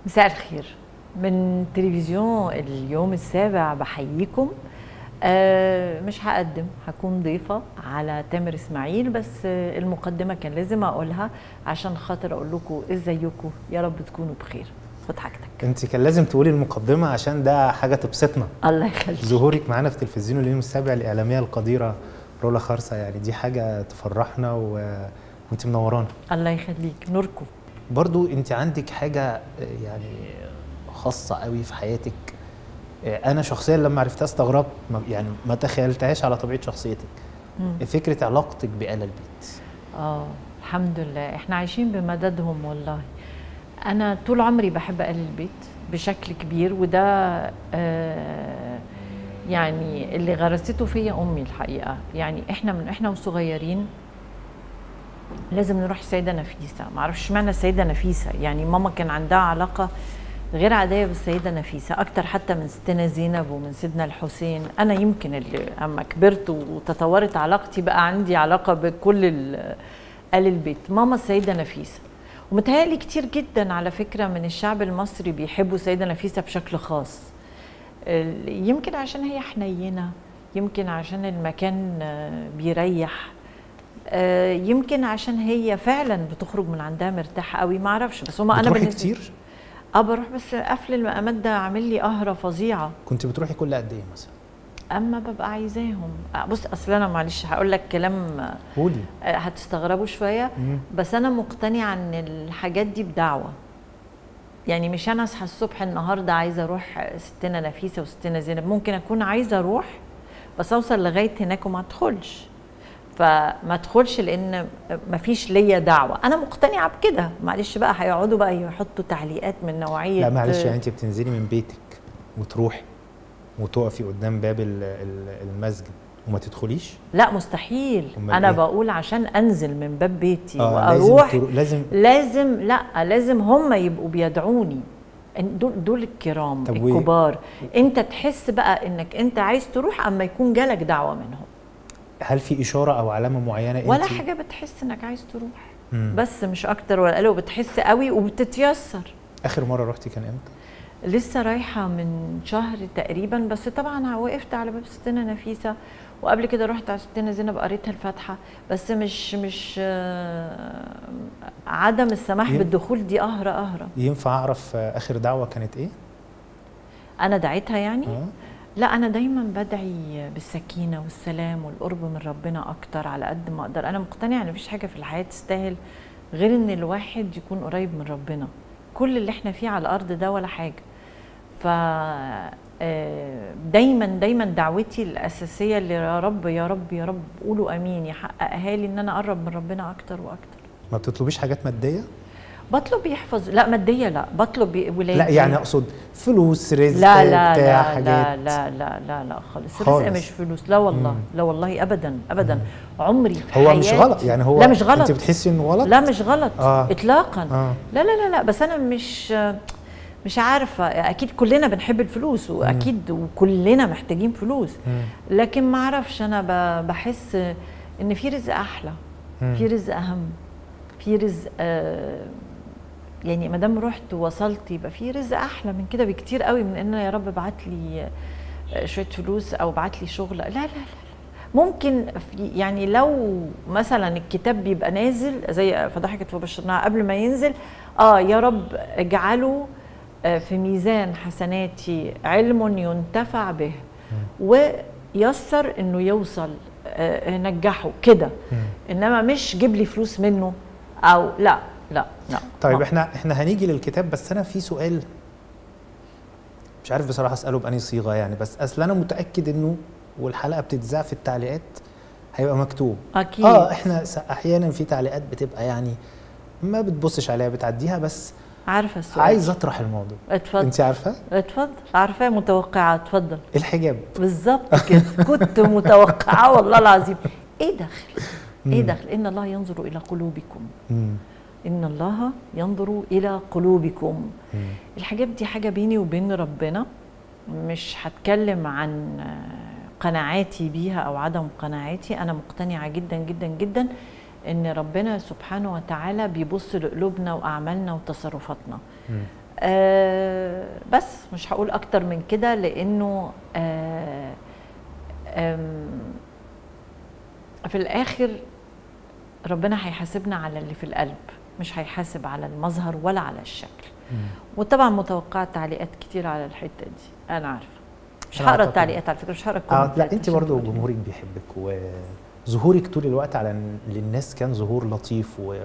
مساء الخير من تلفزيون اليوم السابع بحييكم آه مش هقدم هكون ضيفة على تامر اسماعيل بس آه المقدمة كان لازم اقولها عشان خاطر اقول لكم ازيكم يا رب تكونوا بخير خد حاجتك انت كان لازم تقولي المقدمه عشان ده حاجه تبسطنا الله يخليك ظهورك معانا في تلفزيون اليوم السابع الاعلاميه القديره رولا خرصه يعني دي حاجه تفرحنا و... وانت منورانا الله يخليك نوركم برضو انت عندك حاجه يعني خاصه قوي في حياتك انا شخصيا لما عرفتها استغربت ما- يعني ما تخيلتهاش على طبيعه شخصيتك فكره علاقتك بآل البيت اه الحمد لله احنا عايشين بمددهم والله انا طول عمري بحب اهل البيت بشكل كبير وده آه يعني اللي غرسته فيا امي الحقيقه يعني احنا من احنا وصغيرين لازم نروح السيده نفيسه ما اعرفش اشمعنى السيده نفيسه يعني ماما كان عندها علاقه غير عاديه بالسيده نفيسه اكتر حتى من ستنا زينب ومن سيدنا الحسين انا يمكن اللي اما كبرت وتطورت علاقتي بقى عندي علاقه بكل ال- آل البيت ماما السيده نفيسه ومتهيألي كتير جدا على فكره من الشعب المصري بيحبوا السيده نفيسه بشكل خاص ال- يمكن عشان هي حنينه يمكن عشان المكان آه، بيريح آه، يمكن عشان هي فعلا بتخرج من عندها مرتاحه قوي ما اعرفش بس هما انا بتروحي بالنسبة- كتير اه بروح بس قفل المقامات ده عامل لي قهره فظيعه كنت بتروحي كل قد ايه مثلا اما ببقى عايزاهم آه، بص اصل انا معلش هقول لك كلام آه، قولي هتستغربوا شويه مم. بس انا مقتنعه ان الحاجات دي بدعوه يعني مش انا اصحى الصبح النهارده عايزه اروح ستنا نفيسه وستنا زينب ممكن اكون عايزه اروح بس اوصل لغايه هناك وما ادخلش فما ادخلش لان مفيش ليا دعوه انا مقتنعه بكده معلش بقى هيقعدوا بقى يحطوا تعليقات من نوعيه لا معلش يعني انت بتنزلي من بيتك وتروحي وتقفي قدام باب ال- ال- المسجد وما تدخليش لا مستحيل أمال انا إيه؟ بقول عشان انزل من باب بيتي لازم واروح ترو- لازم لازم لا لازم هم يبقوا بيدعوني إن دول دول الكرام طب و- الكبار انت تحس بقى انك انت عايز تروح اما يكون جالك دعوه منهم هل في اشاره او علامه معينه انت ولا حاجه بتحس انك عايز تروح مم. بس مش اكتر ولا اقل وبتحس قوي وبتتيسر اخر مره رحتي كان امتى لسه رايحه من شهر تقريبا بس طبعا وقفت على باب ستنا نفيسه وقبل كده رحت على ستنا زينب قريتها الفاتحه بس مش مش آه، عدم السماح ين- بالدخول دي قهره قهره ينفع اعرف آه، اخر دعوه كانت ايه انا دعيتها يعني اه لا انا دايما بدعي بالسكينه والسلام والقرب من ربنا اكتر على قد ما اقدر انا مقتنعه ان مفيش حاجه في الحياه تستاهل غير ان الواحد يكون قريب من ربنا كل اللي احنا فيه على الارض ده ولا حاجه ف آه، دايما دايما دعوتي الاساسيه اللي يا رب يا رب يا رب قولوا امين يحققها لي ان انا اقرب من ربنا اكتر واكتر ما بتطلبيش حاجات ماديه بطلب يحفظ لا ماديه لا بطلب ولادي لا يعني اقصد فلوس رزق لا لا بتاع لا حاجات لا لا لا لا لا خالص الرزق خالص. مش فلوس لا والله مم. لا والله ابدا ابدا عمري في هو مش حياتي- غلط يعني هو لا مش غلط انت بتحسي انه غلط لا مش غلط آه. اطلاقا اه لا لا لا لا بس انا مش مش عارفه اكيد كلنا بنحب الفلوس واكيد وكلنا محتاجين فلوس مم. لكن ما اعرفش انا ب- بحس ان في رزق احلى مم. في رزق اهم في رزق آه، يعني ما دام رحت ووصلت يبقى في رزق احلى من كده بكتير قوي من ان يا رب ابعت لي آه، شويه فلوس او ابعت لي شغل لا لا لا لا. ممكن في يعني لو مثلا الكتاب بيبقى نازل زي فضحكت فبشرناها قبل ما ينزل اه يا رب اجعله آه، في ميزان حسناتي علم ينتفع به ويسر انه يوصل آه، نجحه كده مم. انما مش جيب لي فلوس منه او لا لا لا طيب ما- احنا احنا هنيجي للكتاب بس انا في سؤال مش عارف بصراحه اساله بأني صيغه يعني بس اصل انا متاكد انه والحلقه بتتذاع في التعليقات هيبقى مكتوب اكيد اه احنا س- احيانا في تعليقات بتبقى يعني ما بتبصش عليها بتعديها بس عارفه السؤال عايز اطرح الموضوع اتفضل انت عارفه اتفضل عارفاه متوقعه اتفضل الحجاب بالظبط كده كنت متوقعه والله العظيم ايه دخل ايه مم. دخل ان الله ينظر الى قلوبكم مم. ان الله ينظر الى قلوبكم مم. الحاجات دي حاجه بيني وبين ربنا مش هتكلم عن آه، قناعاتي بيها او عدم قناعاتي انا مقتنعه جدا جدا جدا ان ربنا سبحانه وتعالى بيبص لقلوبنا واعمالنا وتصرفاتنا مم. آه بس مش هقول اكتر من كده لانه آه آم، في الاخر ربنا هيحاسبنا على اللي في القلب مش هيحاسب على المظهر ولا على الشكل وطبعا متوقعة تعليقات كتير على الحتة دي أنا عارفة مش أنا هقرا أعتقد- التعليقات على فكرة مش هقرا آه الكومنتات لا انت عشان برضو تقولي. جمهورك بيحبك وظهورك طول الوقت على للناس كان ظهور لطيف و...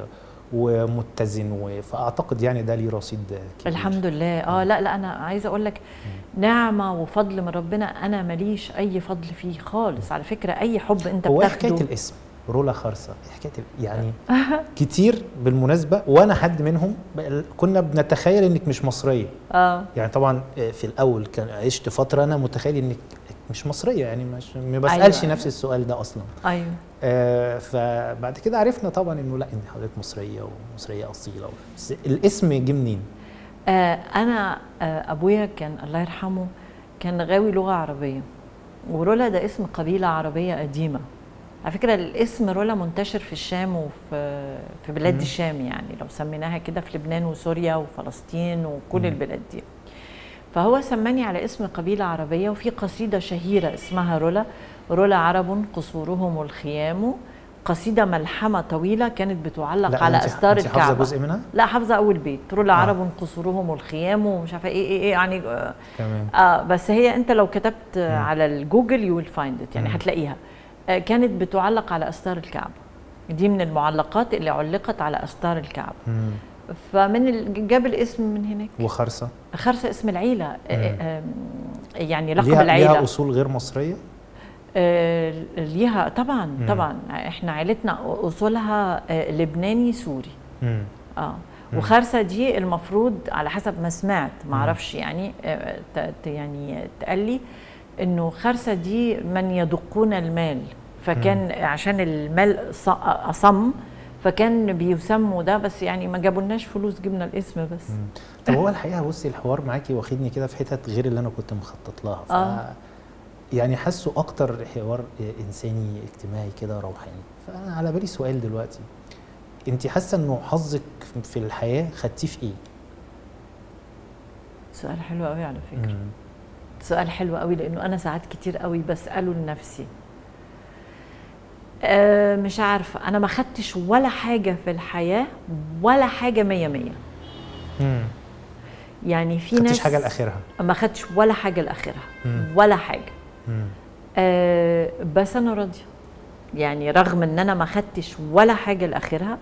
ومتزن و... فاعتقد يعني ده ليه رصيد كبير الحمد لله اه لا لا انا عايزه اقول لك نعمه وفضل من ربنا انا ماليش اي فضل فيه خالص على فكره اي حب انت هو ايه حكايه بتاخده الاسم رولا خرصه إيه حكايه ال- يعني كتير بالمناسبه وانا حد منهم بقى- كنا بنتخيل انك مش مصريه اه يعني طبعا آه، في الاول كان عشت فتره انا متخيل انك مش مصريه يعني مش ما بسالش أيوة. أيوة. نفس السؤال ده اصلا ايوه آه فبعد كده عرفنا طبعا انه لا ان حضرتك مصريه ومصريه اصيله بس الاسم جه منين؟ آه انا آه ابويا كان الله يرحمه كان غاوي لغه عربيه ورولا ده اسم قبيله عربيه قديمه على فكره الاسم رولا منتشر في الشام وفي في بلاد مم. الشام يعني لو سميناها كده في لبنان وسوريا وفلسطين وكل مم. البلاد دي فهو سماني على اسم قبيله عربيه وفي قصيده شهيره اسمها رولا رولا عرب قصورهم الخيام قصيده ملحمه طويله كانت بتعلق لا على أنت- استار أنت حافظه الكعبه جزء منها؟ لا حافظه اول بيت رولا آه. آه. عرب قصورهم الخيام ومش عارفه ايه ايه ايه يعني آه, تمام اه بس هي انت لو كتبت آه مم. على الجوجل يو ويل فايند ات يعني مم. هتلاقيها آه كانت بتعلق على استار الكعبه دي من المعلقات اللي علقت على استار الكعبه مم. فمن ال- جاب الاسم من هناك وخرصه خرصه اسم العيله آه مم. آه يعني لقب ليها, العيله ليها اصول غير مصريه؟ آه ليها طبعا مم. طبعا احنا عيلتنا اصولها آه لبناني سوري مم. اه مم. وخرسه دي المفروض على حسب ما سمعت ما مم. اعرفش يعني آه، ت- ت- يعني اتقال لي انه خرسه دي من يدقون المال فكان عشان المال ص- اصم فكان بيسموا ده بس يعني ما جابولناش فلوس جبنا الاسم بس مم. طب هو الحقيقه بصي الحوار معاكي واخدني كده في حتت غير اللي انا كنت مخطط لها ف آه. يعني حاسه اكتر حوار انساني اجتماعي كده روحاني فانا على بالي سؤال دلوقتي انت حاسه انه حظك في الحياه خدتيه في ايه؟ سؤال حلو قوي على فكره مم. سؤال حلو قوي لانه انا ساعات كتير قوي بساله لنفسي أه مش عارفه انا ما خدتش ولا حاجه في الحياه ولا حاجه مية مية مم. يعني في خدتيش ناس حاجه لاخرها ما خدتش ولا حاجه لاخرها مم. ولا حاجه مم. أه بس انا راضيه يعني رغم ان انا ما خدتش ولا حاجه لاخرها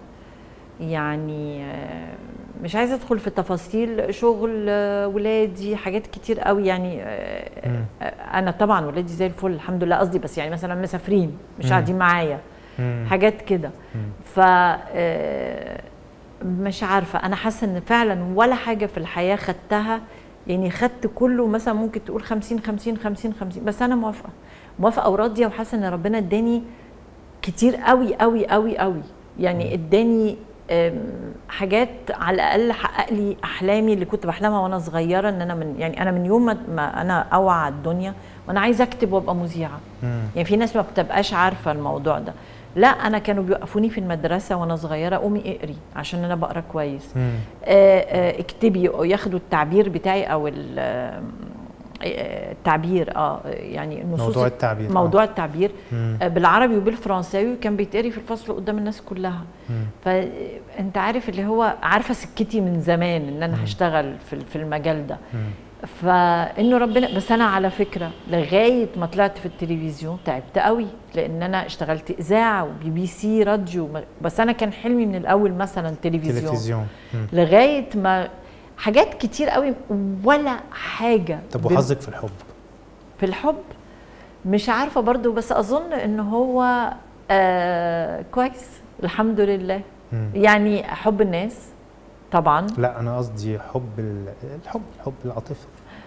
يعني آه، مش عايزه ادخل في تفاصيل شغل آه، ولادي حاجات كتير قوي يعني آه، مم. آه، انا طبعا ولادي زي الفل الحمد لله قصدي بس يعني مثلا مسافرين مش مم. قاعدين معايا مم. حاجات كده مم. ف آه، مش عارفه انا حاسه ان فعلا ولا حاجه في الحياه خدتها يعني خدت كله مثلا ممكن تقول 50 50 50 50 بس انا موافقه موافقه وراضيه وحاسه ان ربنا اداني كتير قوي قوي قوي قوي يعني اداني آم، حاجات على الاقل حقق لي احلامي اللي كنت بحلمها وانا صغيره ان انا من يعني انا من يوم ما- ما انا اوعى الدنيا وانا عايزه اكتب وابقى مذيعه مم. يعني في ناس ما بتبقاش عارفه الموضوع ده لا انا كانوا بيوقفوني في المدرسه وانا صغيره قومي اقري عشان انا بقرا كويس مم. آه، آه، اكتبي ياخدوا التعبير بتاعي او ال- آه، آه، التعبير اه يعني النصوص موضوع التعبير موضوع التعبير مم. آه، بالعربي وبالفرنساوي كان بيتقري في الفصل قدام الناس كلها مم. فانت عارف اللي هو عارفه سكتي من زمان ان مم. انا هشتغل في في المجال ده مم. فانه ربنا بس انا على فكره لغايه ما طلعت في التلفزيون تعبت قوي لان انا اشتغلت اذاعه وبي بي سي راديو بس انا كان حلمي من الاول مثلا تلفزيون, تلفزيون مم. لغايه ما حاجات كتير قوي ولا حاجه طب بال- وحظك في الحب في الحب مش عارفه برضو بس اظن ان هو آه كويس الحمد لله مم. يعني حب الناس طبعا لا انا قصدي حب ال- الحب حب العاطفه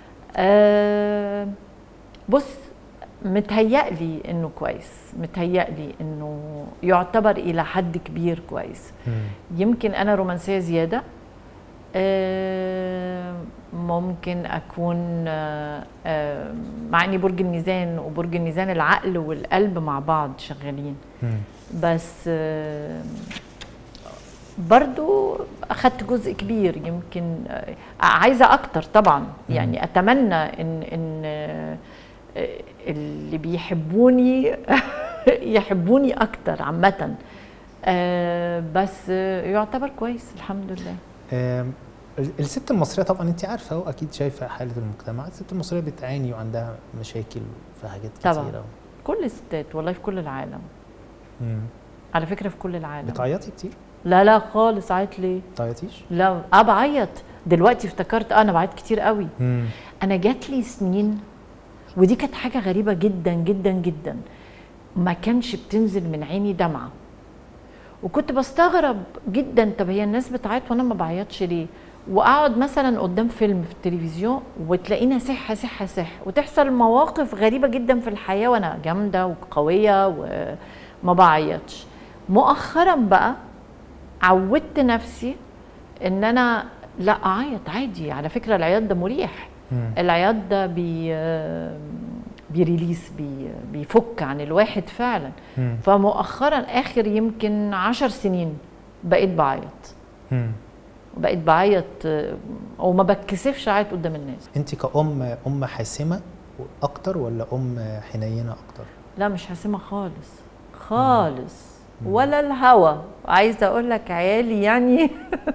آه بص متهيألي انه كويس متهيألي انه يعتبر الى حد كبير كويس مم. يمكن انا رومانسيه زياده آه، ممكن اكون آه، آه، مع اني برج الميزان وبرج الميزان العقل والقلب مع بعض شغالين مم. بس آه، برضو اخدت جزء كبير يمكن آه، عايزه اكتر طبعا يعني اتمنى ان ان آه، اللي بيحبوني يحبوني اكتر عامه آه، بس آه، يعتبر كويس الحمد لله آم، الست المصريه طبعا انت عارفه اهو اكيد شايفه حاله المجتمع الست المصريه بتعاني وعندها مشاكل في حاجات طبعاً. كتيره كل الستات والله في كل العالم مم. على فكره في كل العالم بتعيطي كتير لا لا خالص عيط ليه بتعيطيش لا اه بعيط دلوقتي افتكرت آه، انا بعيط كتير قوي مم. انا جات لي سنين ودي كانت حاجه غريبه جدا جدا جدا ما كانش بتنزل من عيني دمعه وكنت بستغرب جدا طب هي الناس بتعيط وانا ما بعيطش ليه واقعد مثلا قدام فيلم في التلفزيون وتلاقيني صح صح صح وتحصل مواقف غريبه جدا في الحياه وانا جامده وقويه وما بعيطش مؤخرا بقى عودت نفسي ان انا لا اعيط عادي على فكره العياط ده مريح مم. العياط ده بي بيريليس بي بيفك عن الواحد فعلا مم. فمؤخرا اخر يمكن عشر سنين بقيت بعيط مم. بقيت بعيط آه، وما بتكسفش اعيط قدام الناس انت كأم ام حاسمه اكتر ولا ام حنينه اكتر لا مش حاسمه خالص خالص ولا الهوى عايزه اقول لك عيالي يعني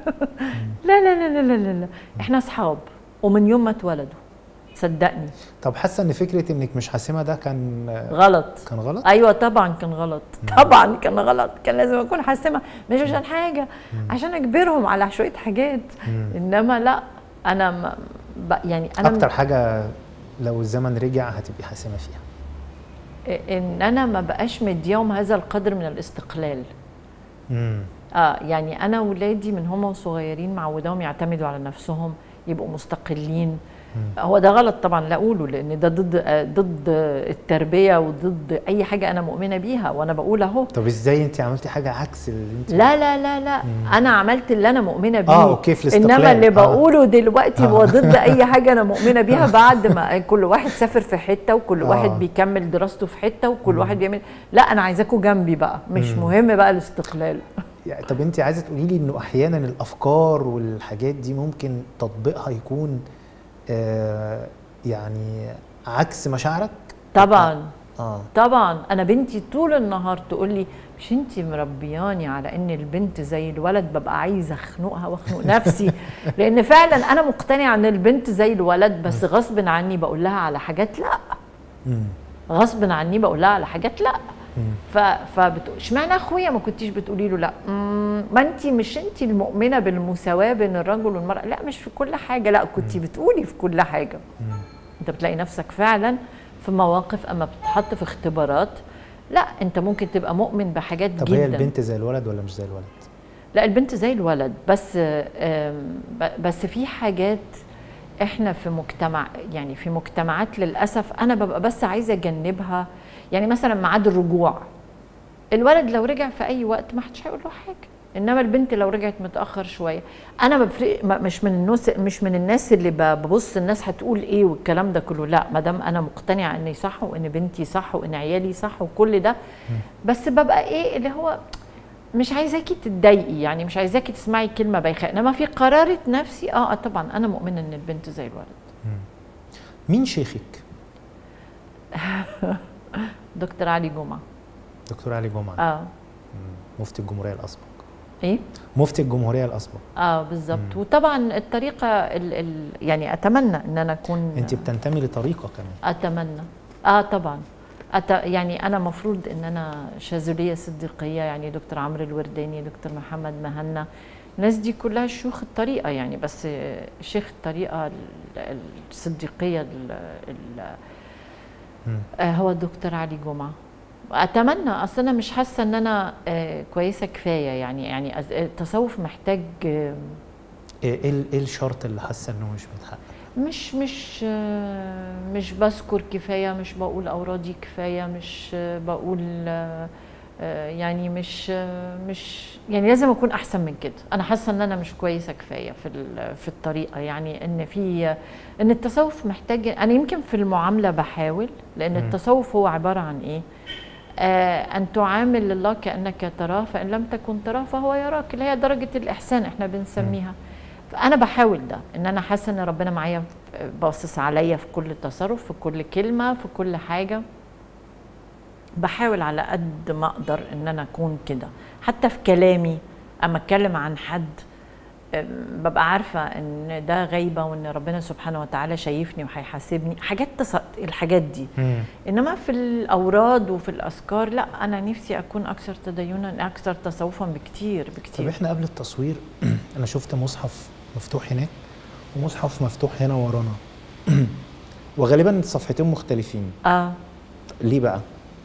لا لا لا لا لا لا, لا. احنا اصحاب ومن يوم ما اتولدوا صدقني طب حاسه ان فكره انك مش حاسمه ده كان غلط كان غلط ايوه طبعا كان غلط طبعا كان غلط كان لازم اكون حاسمه مش عشان حاجه عشان اجبرهم على شويه حاجات مم. انما لا انا ما ب- يعني انا اكتر حاجه لو الزمن رجع هتبقي حاسمه فيها ان انا ما بقاش مديهم هذا القدر من الاستقلال مم. اه يعني انا ولادي من هم صغيرين معوداهم يعتمدوا على نفسهم يبقوا مستقلين هو ده غلط طبعا لا اقوله لان ده ضد آه، ضد التربيه وضد اي حاجه انا مؤمنه بيها وانا بقول اهو طب ازاي انت عملتي حاجه عكس اللي انت لا لا لا لا انا عملت اللي انا مؤمنه بيه آه، أوكي، في الاستقلال. انما اللي آه. بقوله دلوقتي آه. هو ضد اي حاجه انا مؤمنه بيها بعد ما كل واحد سافر في حته وكل آه. واحد بيكمل دراسته في حته وكل واحد بيعمل لا انا عايزاكوا جنبي بقى مش مهم بقى الاستقلال يعني طب انت عايزه تقولي لي انه احيانا الافكار والحاجات دي ممكن تطبيقها يكون آه يعني عكس مشاعرك طبعا اه طبعا انا بنتي طول النهار تقول لي مش انت مربياني على ان البنت زي الولد ببقى عايزه اخنقها واخنق نفسي لان فعلا انا مقتنعه ان البنت زي الولد بس غصب عني بقول لها على حاجات لا مم. غصب عني بقول لها على حاجات لا مم. ف فبتقول اشمعنى اخويا ما كنتيش بتقولي له لا مم، ما انت مش انت المؤمنه بالمساواه بين الرجل والمراه لا مش في كل حاجه لا كنت بتقولي في كل حاجه انت بتلاقي نفسك فعلا في مواقف اما بتتحط في اختبارات لا انت ممكن تبقى مؤمن بحاجات طب جدا هي البنت زي الولد ولا مش زي الولد لا البنت زي الولد بس آم، ب- بس في حاجات احنا في مجتمع يعني في مجتمعات للاسف انا ببقى بس عايزه اجنبها يعني مثلا ميعاد الرجوع الولد لو رجع في اي وقت ما حدش هيقول له حاجه انما البنت لو رجعت متاخر شويه انا بفرق ما- مش من الناس مش من الناس اللي ب- ببص الناس هتقول ايه والكلام ده كله لا ما دام انا مقتنعه اني صح وان بنتي صح وان عيالي صح وكل ده بس ببقى ايه اللي هو مش عايزاكي تتضايقي يعني مش عايزاكي تسمعي كلمه بايخه انما في قرارة نفسي اه آه طبعا انا مؤمنه ان البنت زي الولد مين شيخك دكتور علي جمعه دكتور علي جمعه اه مم. مفتي الجمهوريه الاسبق ايه مفتي الجمهوريه الاسبق اه بالظبط وطبعا الطريقه ال ال يعني اتمنى ان انا اكون انت بتنتمي لطريقه كمان اتمنى اه طبعا أت... يعني انا مفروض ان انا شاذليه صديقيه يعني دكتور عمرو الورداني دكتور محمد مهنا الناس دي كلها شيوخ الطريقه يعني بس شيخ الطريقه ال- الصديقيه ال... ال... مم. آه هو الدكتور علي جمعه اتمنى اصل انا مش حاسه ان انا آه كويسه كفايه يعني يعني أز- التصوف محتاج آه ايه ايه ال- إيه الشرط اللي حاسه انه مش متحقق مش مش آه، مش بذكر كفايه مش بقول اورادي كفايه مش آه، بقول آه، آه، يعني مش آه، مش يعني لازم اكون احسن من كده انا حاسه ان انا مش كويسه كفايه في ال- في الطريقه يعني ان في ان التصوف محتاج انا يمكن في المعامله بحاول لان مم. التصوف هو عباره عن ايه آه ان تعامل الله كانك تراه فان لم تكن تراه فهو يراك اللي هي درجه الاحسان احنا بنسميها فانا بحاول ده ان انا حاسه ان ربنا معايا باصص عليا في كل تصرف في كل كلمه في كل حاجه بحاول على قد ما اقدر ان انا اكون كده حتى في كلامي اما اتكلم عن حد أم، ببقى عارفه ان ده غيبه وان ربنا سبحانه وتعالى شايفني وهيحاسبني حاجات تص... الحاجات دي مم. انما في الاوراد وفي الاذكار لا انا نفسي اكون اكثر تدينا اكثر تصوفا بكتير طب بكتير احنا قبل التصوير انا شفت مصحف مفتوح هناك ومصحف مفتوح هنا ورانا وغالبا الصفحتين مختلفين اه ليه بقى؟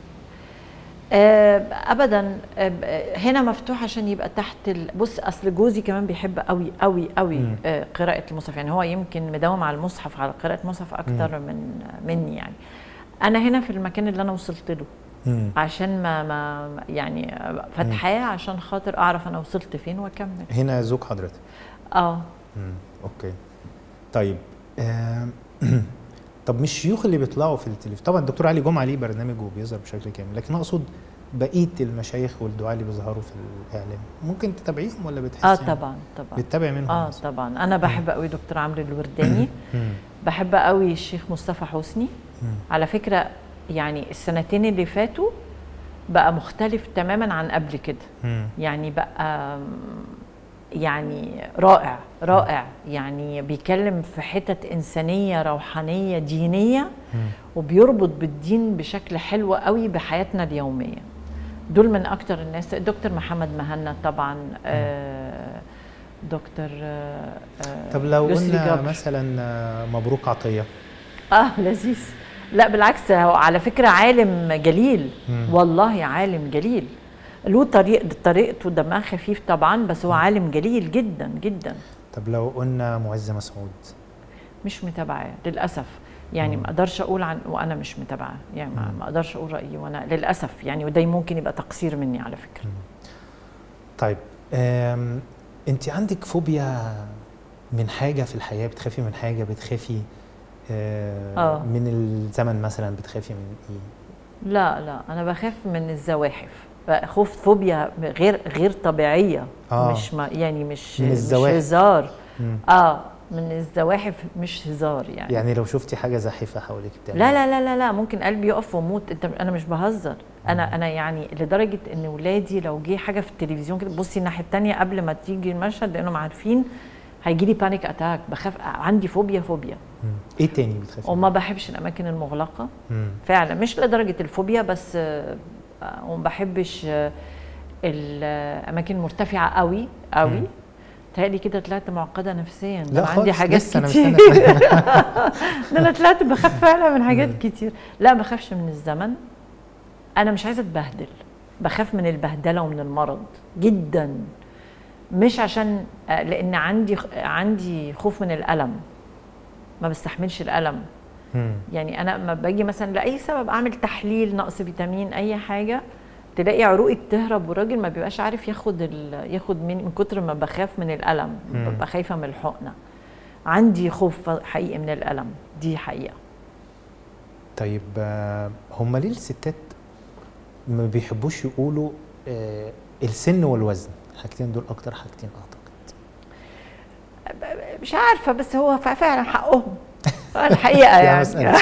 آه، ابدا آه، ب- آه، هنا مفتوح عشان يبقى تحت ال... بص اصل جوزي كمان بيحب قوي قوي قوي مم. آه، قراءه المصحف يعني هو يمكن مداوم على المصحف على قراءه المصحف اكتر من مني يعني انا هنا في المكان اللي انا وصلت له مم. عشان ما ما يعني فتحاه عشان خاطر اعرف انا وصلت فين واكمل هنا زوج حضرتك اه مم. اوكي طيب آم، طب مش الشيوخ اللي بيطلعوا في التلفزيون طبعا الدكتور علي جمعه ليه برنامج وبيظهر بشكل كامل لكن اقصد بقيه المشايخ والدعاء اللي بيظهروا في الاعلام ممكن تتابعيهم ولا بتحسي اه إن- طبعا طبعا بتتابعي منهم اه مثلاً؟ طبعا انا بحب قوي دكتور عمرو الورداني مم. بحب قوي الشيخ مصطفى حسني مم. على فكره يعني السنتين اللي فاتوا بقى مختلف تماما عن قبل كده مم. يعني بقى يعني رائع رائع يعني بيتكلم في حتت إنسانية روحانية دينية مم. وبيربط بالدين بشكل حلو قوي بحياتنا اليومية دول من أكتر الناس دكتور محمد مهنا طبعا آه دكتور آه آه، طب لو يسري قلنا جبر. مثلا آه، مبروك عطيه اه لذيذ لا بالعكس هو على فكرة عالم جليل مم. والله عالم جليل له طريق طريقته دمها خفيف طبعا بس هو عالم جليل جدا جدا طب لو قلنا معز مسعود مش متابعاه للاسف يعني ما اقدرش اقول عن وانا مش متابعاه يعني ما ما اقدرش اقول رايي وانا للاسف يعني وده ممكن يبقى تقصير مني على فكره طيب آم، انت عندك فوبيا من حاجه في الحياه بتخافي من حاجه بتخافي آه آه. من الزمن مثلا بتخافي من ايه لا لا انا بخاف من الزواحف خوف فوبيا غير غير طبيعيه آه. مش ما يعني مش من مش الزواحف. هزار مم. اه من الزواحف مش هزار يعني يعني لو شفتي حاجه زاحفه حواليك بتعملي لا لا لا لا لا ممكن قلبي يقف واموت انت انا مش بهزر انا انا يعني لدرجه ان ولادي لو جه حاجه في التلفزيون كده بصي الناحيه الثانيه قبل ما تيجي المشهد لانهم عارفين هيجي لي بانيك اتاك بخاف عندي فوبيا فوبيا مم. ايه تاني بتخافي وما بحبش الاماكن المغلقه مم. فعلا مش لدرجه الفوبيا بس آه، آه، وما بحبش آه، الاماكن المرتفعه قوي قوي مم. تهيألي كده طلعت معقده نفسيا ده لا أنا عندي خالص، حاجات لسه أنا كتير مستني ده انا طلعت بخاف فعلا من حاجات كتير لا ما بخافش من الزمن انا مش عايزه اتبهدل بخاف من البهدله ومن المرض جدا مش عشان آه، لان عندي عندي خوف من الالم ما بستحملش الالم مم. يعني انا لما باجي مثلا لاي سبب اعمل تحليل نقص فيتامين اي حاجه تلاقي عروقي بتهرب والراجل ما بيبقاش عارف ياخد ال... ياخد من من كتر ما بخاف من الالم مم. ببقى خايفه من الحقنه عندي خوف حقيقي من الالم دي حقيقه طيب آه، هم ليه الستات ما بيحبوش يقولوا آه السن والوزن الحاجتين دول اكتر حاجتين اعتقد مش عارفه بس هو ف- فعلا حقهم الحقيقه يا يعني مسألة.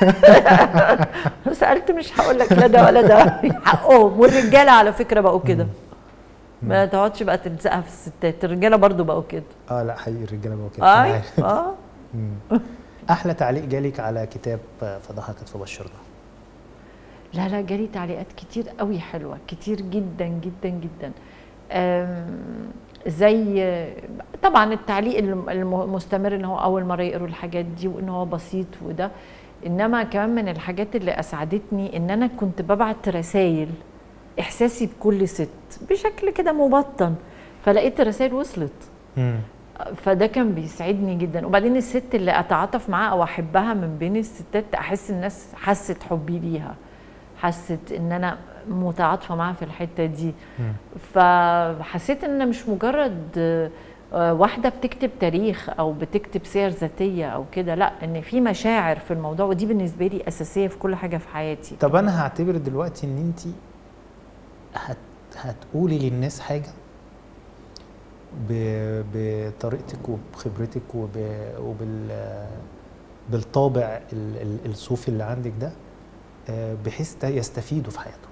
سالت مش هقول لك لا ده ولا ده حقهم والرجاله على فكره بقوا كده ما تقعدش بقى تلزقها في الستات الرجاله برضو بقوا كده اه لا حقيقي الرجاله بقوا كده أنا اي عارف. اه مم. احلى تعليق جالك على كتاب آه، فضحكت فبشرنا لا لا جالي تعليقات كتير قوي حلوه كتير جدا جدا جدا أم، زي طبعا التعليق الم- الم- المستمر ان هو اول مره يقروا الحاجات دي وان هو بسيط وده انما كمان من الحاجات اللي اسعدتني ان انا كنت ببعت رسائل احساسي بكل ست بشكل كده مبطن فلقيت الرسائل وصلت مم. فده كان بيسعدني جدا وبعدين الست اللي اتعاطف معاها او احبها من بين الستات احس الناس حست حبي ليها حست ان انا متعاطفه معاها في الحته دي مم. فحسيت ان أنا مش مجرد آه، واحده بتكتب تاريخ او بتكتب سير ذاتيه او كده لا ان في مشاعر في الموضوع ودي بالنسبه لي اساسيه في كل حاجه في حياتي طب انا هعتبر دلوقتي ان انت هت هتقولي للناس حاجه ب... بطريقتك وبخبرتك وب... وبال بالطابع ال... ال- الصوفي اللي عندك ده آه، بحيث ت- يستفيدوا في حياتهم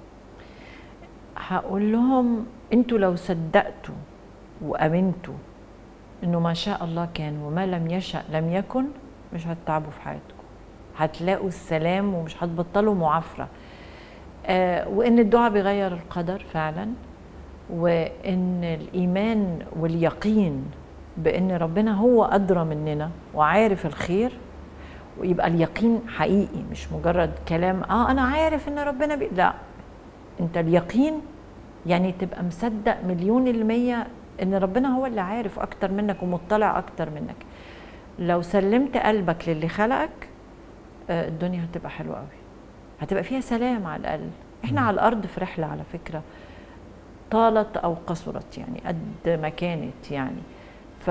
هقول لهم انتوا لو صدقتوا وامنتوا انه ما شاء الله كان وما لم يشأ لم يكن مش هتتعبوا في حياتكم هتلاقوا السلام ومش هتبطلوا معافرة آه وان الدعاء بيغير القدر فعلا وان الايمان واليقين بان ربنا هو ادرى مننا وعارف الخير ويبقى اليقين حقيقي مش مجرد كلام اه انا عارف ان ربنا بي... لا انت اليقين يعني تبقى مصدق مليون المية ان ربنا هو اللي عارف اكتر منك ومطلع اكتر منك لو سلمت قلبك للي خلقك آه، الدنيا هتبقى حلوة قوي هتبقى فيها سلام على الاقل احنا مم. على الارض في رحلة على فكرة طالت او قصرت يعني قد ما كانت يعني ف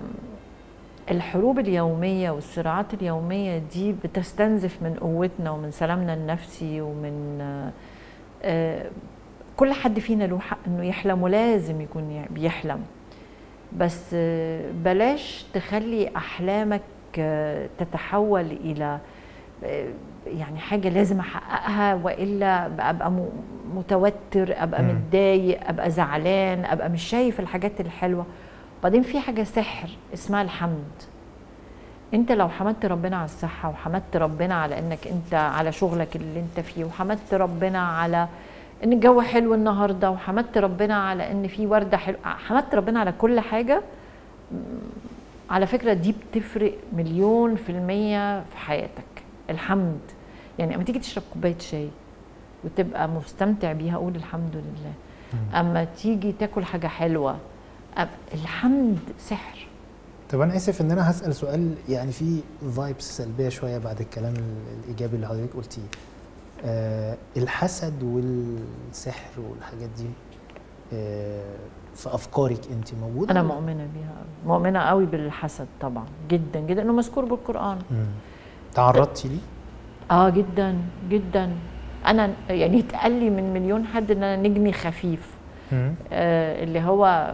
الحروب اليومية والصراعات اليومية دي بتستنزف من قوتنا ومن سلامنا النفسي ومن آه، آه، كل حد فينا له حق انه يحلم ولازم يكون يع- بيحلم بس آه، بلاش تخلي احلامك آه، تتحول الى آه، يعني حاجه لازم احققها والا ابقى م- متوتر ابقى مم. متضايق ابقى زعلان ابقى مش شايف الحاجات الحلوه وبعدين في حاجه سحر اسمها الحمد انت لو حمدت ربنا على الصحه وحمدت ربنا على انك انت على شغلك اللي انت فيه وحمدت ربنا على ان الجو حلو النهارده وحمدت ربنا على ان في ورده حلو حمدت ربنا على كل حاجه م، على فكره دي بتفرق مليون في الميه في حياتك الحمد يعني اما تيجي تشرب كوبايه شاي وتبقى مستمتع بيها قول الحمد لله اما تيجي تاكل حاجه حلوه أب- الحمد سحر طب انا اسف ان انا هسال سؤال يعني فيه فايبس سلبيه شويه بعد الكلام ال- الايجابي اللي حضرتك قلتيه آه الحسد والسحر والحاجات دي آه في افكارك انت موجوده انا ولا؟ مؤمنه بيها قوي مؤمنه قوي بالحسد طبعا جدا جدا انه مذكور بالقران مم. تعرضتي ليه اه جدا جدا انا يعني اتقال لي من مليون حد ان انا نجمي خفيف مم. آه اللي هو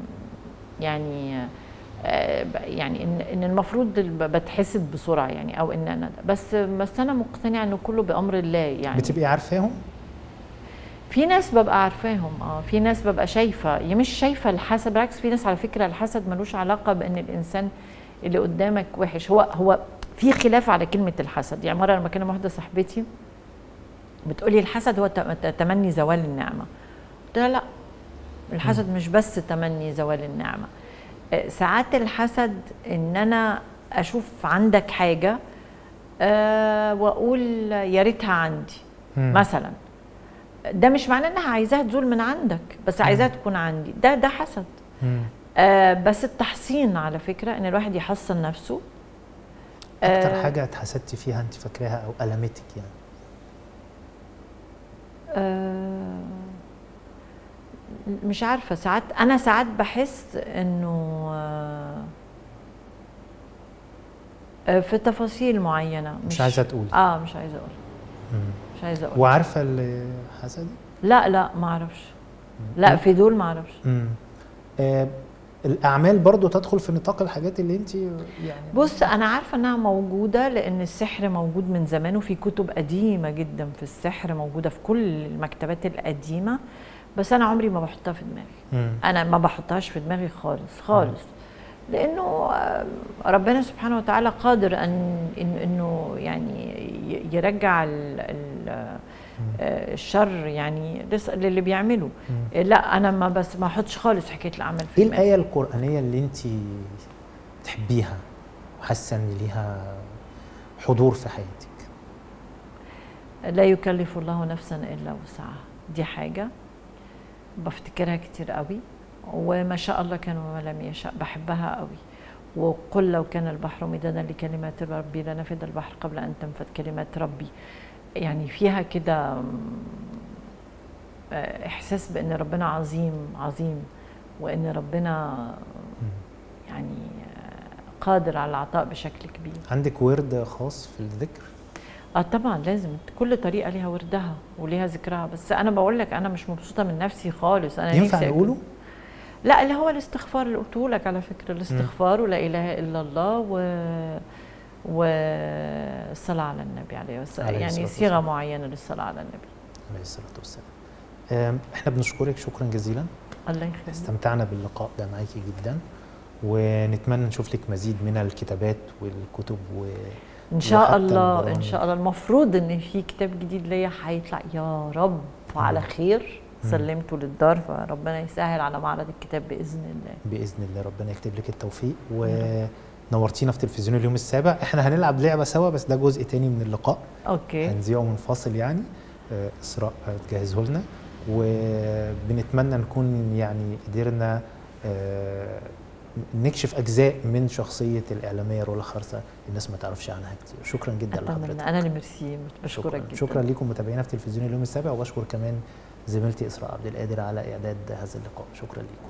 يعني آه ب- يعني ان ان المفروض ال- بتحسد بسرعه يعني او ان انا بس بس انا مقتنعه انه كله بامر الله يعني بتبقي عارفاهم في ناس ببقى عارفاهم اه في ناس ببقى شايفه هي مش شايفه الحسد بالعكس في ناس على فكره الحسد ملوش علاقه بان الانسان اللي قدامك وحش هو هو في خلاف على كلمه الحسد يعني مره لما بكلم واحده صاحبتي بتقولي الحسد هو ت- تمني زوال النعمه قلت لها لا الحسد مش بس تمني زوال النعمه آه، ساعات الحسد ان انا اشوف عندك حاجه آه واقول يا ريتها عندي مم. مثلا ده مش معناه انها عايزاها تزول من عندك بس عايزاها تكون عندي ده ده حسد مم. آه بس التحصين على فكره ان الواحد يحصن نفسه اكتر آه، حاجه اتحسدتي فيها انت فاكراها او المتك يعني آه مش عارفه ساعات انا ساعات بحس انه آه آه، في تفاصيل معينه مش عايزه تقولي اه مش عايزه اقول مم. مش عايزه اقول وعارفه اللي حسدك لا لا ما اعرفش لا في دول ما اعرفش مم. آه الاعمال برضو تدخل في نطاق الحاجات اللي انت يعني بص انا عارفه انها موجوده لان السحر موجود من زمان وفي كتب قديمه جدا في السحر موجوده في كل المكتبات القديمه بس انا عمري ما بحطها في دماغي مم. انا ما بحطهاش في دماغي خالص خالص لانه آه، ربنا سبحانه وتعالى قادر ان إن- انه يعني ي- يرجع ال ال آه، الشر يعني لس- للي بيعمله مم. لا انا ما بس ما احطش خالص حكايه الاعمال في ايه دماغي الايه القرانيه اللي انت تحبيها وحاسه ان ليها حضور في حياتك لا يكلف الله نفسا الا وسعها دي حاجه بفتكرها كتير قوي وما شاء الله كان وما لم يشاء بحبها قوي وقل لو كان البحر مدادا لكلمات ربي لنفد البحر قبل ان تنفد كلمات ربي يعني فيها كده م، آه، احساس بان ربنا عظيم عظيم وان ربنا يعني آه، قادر على العطاء بشكل كبير عندك ورد خاص في الذكر اه طبعا لازم كل طريقه ليها وردها وليها ذكرها بس انا بقول لك انا مش مبسوطه من نفسي خالص انا ينفع نفسي أكون- نقوله لا اللي هو الاستغفار اللي قلته لك على فكره الاستغفار ولا اله الا الله و والصلاة على النبي عليه الصلاة عليه يعني الصلاة صيغة والسلام. معينة للصلاة على النبي عليه الصلاه والسلام آم، احنا بنشكرك شكرا جزيلا الله يخليك استمتعنا باللقاء ده معاكي جدا ونتمنى نشوف لك مزيد من الكتابات والكتب و ان شاء وحتى الله ان البرامج. شاء الله المفروض ان في كتاب جديد ليا هيطلع يا رب وعلى مم. خير مم. سلمته للدار فربنا يسهل على معرض الكتاب باذن الله باذن الله ربنا يكتب لك التوفيق ونورتينا في تلفزيون اليوم السابع احنا هنلعب لعبه سوا بس ده جزء تاني من اللقاء اوكي هنذيعه منفصل يعني آه، اسراء تجهزه لنا وبنتمنى نكون يعني قدرنا آه، نكشف اجزاء من شخصيه الاعلاميه رولا خرسه الناس ما تعرفش عنها كتير شكرا جدا اتمنى لحضرتك انا اللي ميرسي بشكرك شكرا جدا شكرا لكم متابعينا في تلفزيون اليوم السابع وبشكر كمان زميلتي اسراء عبد القادر على اعداد هذا اللقاء شكرا لكم